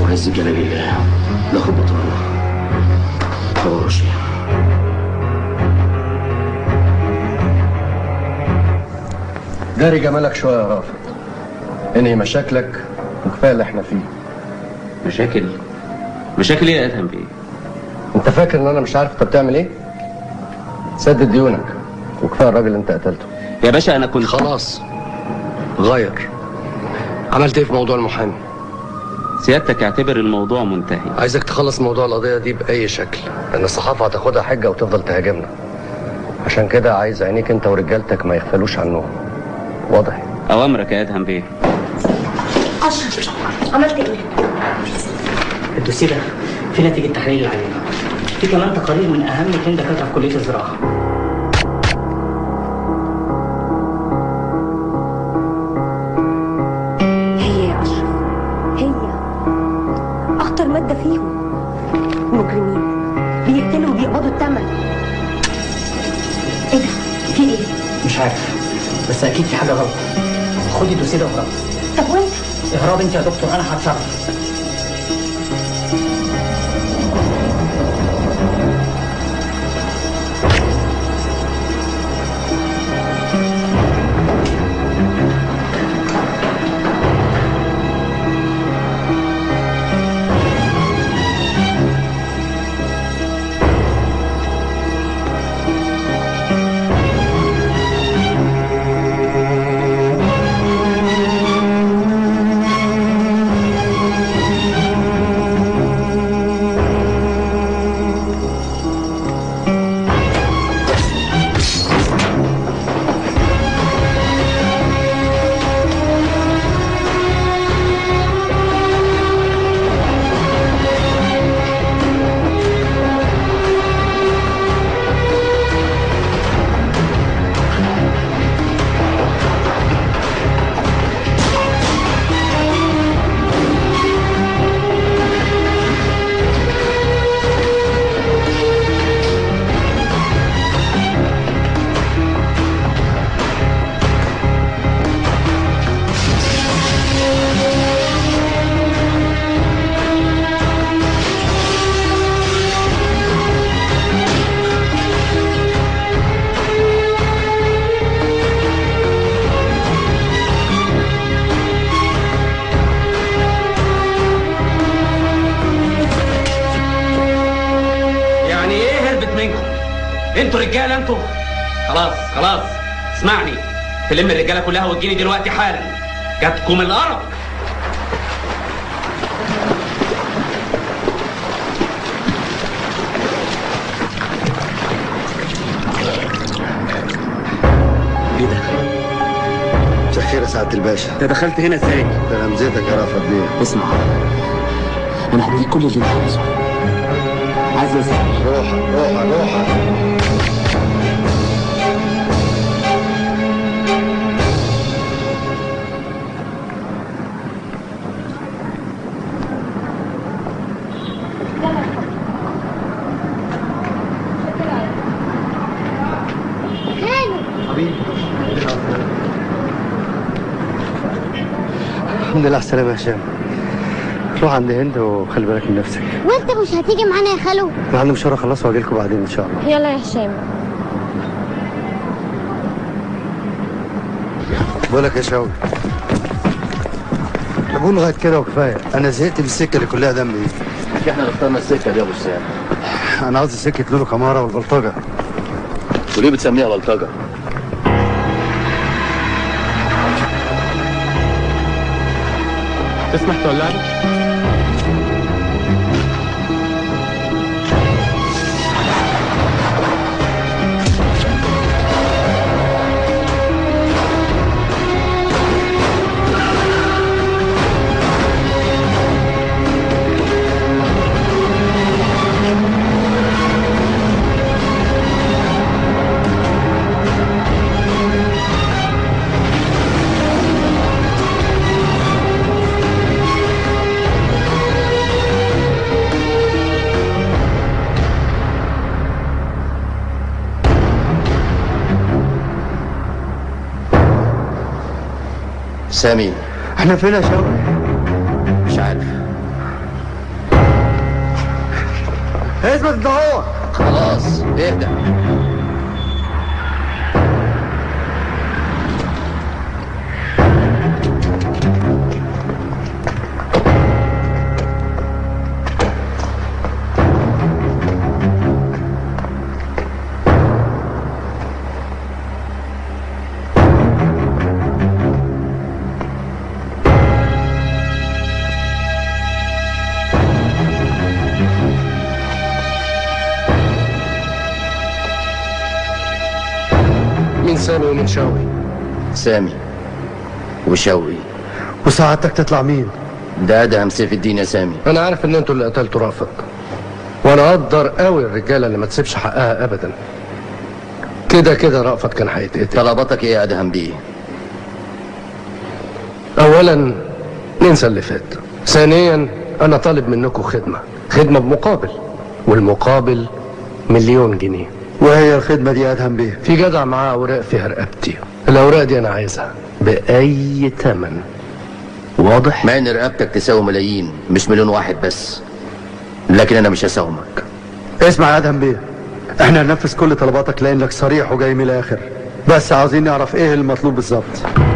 عز جلال الله ناخد بطولة هو رشدي داري جمالك شويه يا رافض انهي مشاكلك وكفايه اللي احنا فيه مشاكل مشاكل ايه يا ادهم بيه انت فاكر ان انا مش عارف انت بتعمل ايه سدد ديونك وكفايه الراجل اللي انت قتلته يا باشا انا كنت خلاص غير عملت ايه في موضوع المحامي سيادتك اعتبر الموضوع منتهي عايزك تخلص موضوع القضيه دي باي شكل لان الصحافه هتاخدها حجه وتفضل تهاجمنا عشان كده عايز عينيك انت ورجالتك ما يغفلوش عنهم واضح اوامرك يا ادهم بيه اشرف عملت ايه؟ الدوسيه ده في نتيجه تحليل العينه في كمان تقارير من اهم اتنين دكاتره في كليه الزراعه هي يا اشرف هي اخطر ماده فيهم مجرمين بيقتلوا وبيقبضوا الثمن ايه ده؟ في ايه؟ مش عارف بس اكيد في حاجه غلط خدي الدوسيه ده واهربي طب وانت؟ اهرب انت يا دكتور انا هتصرف يعني ايه هربت منكم انتوا رجاله انتوا خلاص خلاص اسمعني تلم الرجاله كلها وتجيني دلوقتي حالا جاتكم القرف ايه ده؟ مساء الخير يا سعاده الباشا انت دخلت هنا ازاي ده انا مزيتك يا رافض ليه؟ اسمع انا هديك كل اللي انت عايزه عايز بس روحك روحك روحك الحمد لله على السلامة يا هشام روح عند هند وخلي بالك من نفسك وانت مش هتيجي معانا يا خالو انا عندي مشوار اخلصه واجي لكم بعدين ان شاء الله يلا يا هشام بقول لك يا شاوي بقول لغايه كده وكفايه انا زهقت من السكه اللي كلها دم دي احنا اللي اخترنا السكه دي يا ابو السام انا قصدي سكه لولو كمارة والبلطجه وليه بتسميها بلطجه؟ تسمح تولع لي سامي احنا فين يا شاوي مش عارف اثبت انت هو خلاص اهدى مين سامي ومين شاوي سامي وشوقي وسعادتك تطلع مين ده ادهم سيف الدين يا سامي انا عارف ان انتوا اللي قتلتوا رافض وانا اقدر قوي الرجاله اللي ما تسيبش حقها ابدا كده كده رأفت كان هيتقتل طلباتك ايه يا ادهم بيه اولا ننسى اللي فات ثانيا انا طالب منكم خدمه خدمه بمقابل والمقابل مليون جنيه وهي الخدمة دي يا ادهم بيه في جدع معاه اوراق فيها رقبتي الاوراق دي انا عايزها باي ثمن واضح مع ان رقبتك تساوي ملايين مش مليون واحد بس لكن انا مش هساومك اسمع يا ادهم بيه احنا هننفذ كل طلباتك لانك صريح وجاي من الاخر بس عاوزين نعرف ايه المطلوب بالظبط